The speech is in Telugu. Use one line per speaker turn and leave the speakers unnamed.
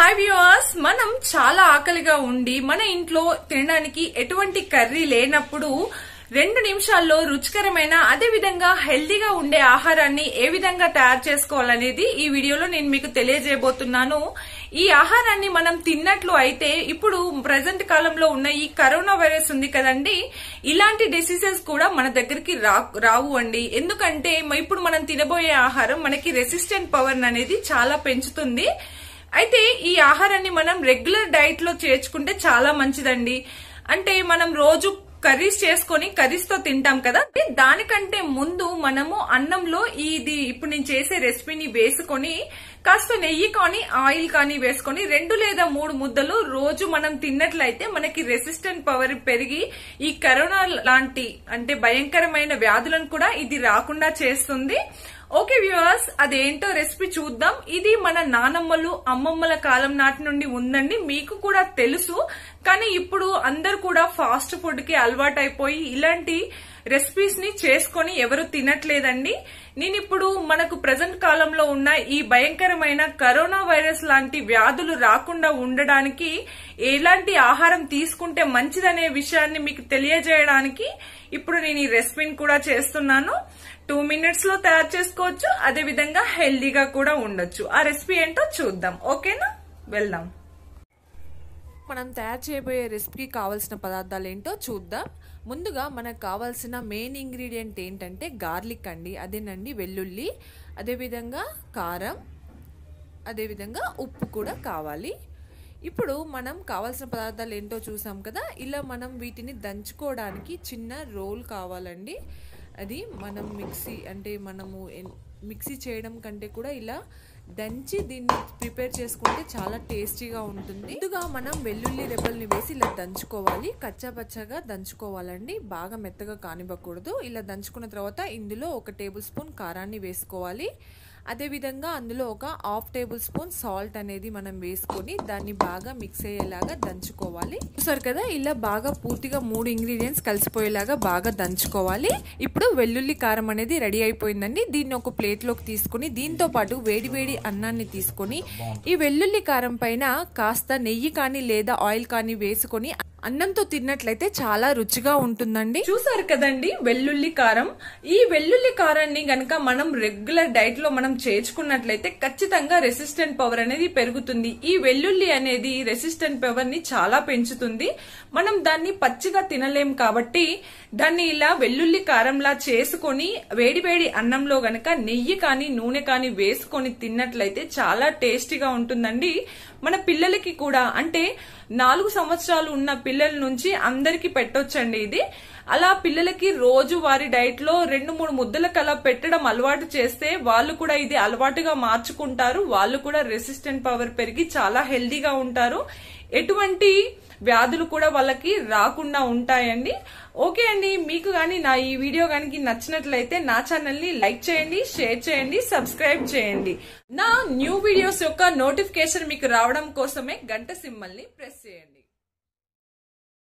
హాయ్ వ్యూవర్స్ మనం చాలా ఆకలిగా ఉండి మన ఇంట్లో తినడానికి ఎటువంటి కర్రీ లేనప్పుడు రెండు నిమిషాల్లో రుచికరమైన అదే విధంగా హెల్దీగా ఉండే ఆహారాన్ని ఏ విధంగా తయారు చేసుకోవాలనేది ఈ వీడియోలో నేను మీకు తెలియజేయబోతున్నాను ఈ ఆహారాన్ని మనం తిన్నట్లు అయితే ఇప్పుడు ప్రజెంట్ కాలంలో ఉన్న ఈ కరోనా వైరస్ ఉంది కదండి ఇలాంటి డిసీజెస్ కూడా మన దగ్గరికి రా- రావు అండి ఎందుకంటే మ- ఇప్పుడు మనం తినబోయే ఆహారం మనకి రెసిస్టెంట్ పవర్ అనేది చాలా పెంచుతుంది అయితే ఈ ఆహారాన్ని మనం రెగ్యులర్ డైట్ లో చేర్చుకుంటే చాలా మంచిదండి అంటే మనం రోజు కర్రీస్ చేసుకొని కర్రీస్ తో తింటాం కదా అంటే దానికంటే ముందు మనము అన్నంలో ఇది ఇప్పుడు నేను చేసే రెసిపీని వేసుకొని కాస్త నెయ్యి కానీ ఆయిల్ కానీ వేసుకొని రెండు లేదా మూడు ముద్దలు రోజు మనం తిన్నట్లయితే మనకి రెసిస్టెంట్ పవర్ పెరిగి ఈ కరోనా లాంటి అంటే భయంకరమైన వ్యాధులను కూడా ఇది రాకుండా చేస్తుంది ఓకే వ్యూవర్స్ అదేంటో రెసిపీ చూద్దాం ఇది మన నానమ్మలు అమ్మమ్మల కాలం నాటి నుండి ఉందండి మీకు కూడా తెలుసు కానీ ఇప్పుడు అందరు కూడా ఫాస్ట్ ఫుడ్ కి అలవాటు అయిపోయి ఇలాంటి రెసిపీస్ ని చేసుకొని ఎవరు తినట్లేదండి నేను ఇప్పుడు మనకు ప్రజెంట్ కాలంలో ఉన్న ఈ భయంకరమైన కరోనా వైరస్ లాంటి వ్యాధులు రాకుండా ఉండడానికి ఎలాంటి ఆహారం తీసుకుంటే మంచిదనే విషయాన్ని మీకు తెలియజేయడానికి ఇప్పుడు నేను ఈ రెసిపీని కూడా చేస్తున్నాను టూ మినిట్స్ లో తయారు చేసుకోవచ్చు అదే విధంగా హెల్దీగా కూడా ఉండొచ్చు ఆ రెసిపీ ఏంటో చూద్దాం ఓకేనా వెళ్దాం
మనం తయారు చేయబోయే రెసిపీకి కావాల్సిన పదార్థాలు ఏంటో చూద్దాం ముందుగా మనకు కావాల్సిన మెయిన్ ఇంగ్రీడియంట్ ఏంటంటే గార్లిక్ అండి అదేనండి వెల్లుల్లి అదేవిధంగా కారం అదేవిధంగా ఉప్పు కూడా కావాలి ఇప్పుడు మనం కావాల్సిన పదార్థాలు ఏంటో చూసాం కదా ఇలా మనం వీటిని దంచుకోవడానికి చిన్న రోల్ కావాలండి అది మనం మిక్సీ అంటే మనము ఎన్- మిక్సీ చేయడం కంటే కూడా ఇలా దంచి దీన్ని ప్రిపేర్ చేసుకుంటే చాలా టేస్టీగా ఉంటుంది ముందుగా మనం వెల్లుల్లి రెబ్బల్ని వేసి ఇలా దంచుకోవాలి కచ్చా పచ్చగా దంచుకోవాలండి బాగా మెత్తగా కానివ్వకూడదు ఇలా దంచుకున్న తర్వాత ఇందులో ఒక టేబుల్ స్పూన్ కారాన్ని వేసుకోవాలి అదేవిధంగా అందులో ఒక హాఫ్ టేబుల్ స్పూన్ సాల్ట్ అనేది మనం వేసుకొని దాన్ని బాగా మిక్స్ అయ్యేలాగా దంచుకోవాలి చూసారు కదా ఇలా బాగా పూర్తిగా మూడు ఇంగ్రీడియంట్స్ కలిసిపోయేలాగా బాగా దంచుకోవాలి ఇప్పుడు వెల్లుల్లి కారం అనేది రెడీ అయిపోయిందండి దీన్ని ఒక ప్లేట్లోకి తీసుకొని దీంతో పాటు వేడి వేడి అన్నాన్ని తీసుకొని ఈ వెల్లుల్లి కారం పైన కాస్త నెయ్యి కానీ లేదా ఆయిల్ కానీ వేసుకొని అన్నంతో తిన్నట్లయితే చాలా రుచిగా ఉంటుందండి
చూసారు కదండి వెల్లుల్లి కారం ఈ వెల్లుల్లి కారాన్ని గనక మనం రెగ్యులర్ డైట్ లో మనం చేర్చుకున్నట్లయితే ఖచ్చితంగా రెసిస్టెంట్ పవర్ అనేది పెరుగుతుంది ఈ వెల్లుల్లి అనేది రెసిస్టెంట్ పవర్ ని చాలా పెంచుతుంది మనం దాన్ని పచ్చిగా తినలేం కాబట్టి దాన్ని ఇలా వెల్లుల్లి కారంలా చేసుకొని వేడి వేడి అన్నంలో గనక నెయ్యి కానీ నూనె కానీ వేసుకొని తిన్నట్లయితే చాలా టేస్టీగా ఉంటుందండి మన పిల్లలకి కూడా అంటే నాలుగు సంవత్సరాలు ఉన్న పిల్లల నుంచి అందరికి పెట్టొచ్చండి ఇది అలా పిల్లలకి రోజు వారి డైట్ లో రెండు మూడు ముద్దలకు అలా పెట్టడం అలవాటు చేస్తే వాళ్ళు కూడా ఇది అలవాటుగా మార్చుకుంటారు వాళ్ళు కూడా రెసిస్టెంట్ పవర్ పెరిగి చాలా హెల్దీగా ఉంటారు ఎటువంటి వ్యాధులు కూడా వాళ్ళకి రాకుండా ఉంటాయండి ఓకే అండి మీకు కానీ నా ఈ వీడియో కనుక నచ్చినట్లయితే నా ఛానల్ ని లైక్ చేయండి షేర్ చేయండి సబ్స్క్రైబ్ చేయండి నా న్యూ వీడియోస్ యొక్క నోటిఫికేషన్ మీకు రావడం కోసమే గంట సింబల్ ని ప్రెస్ చేయండి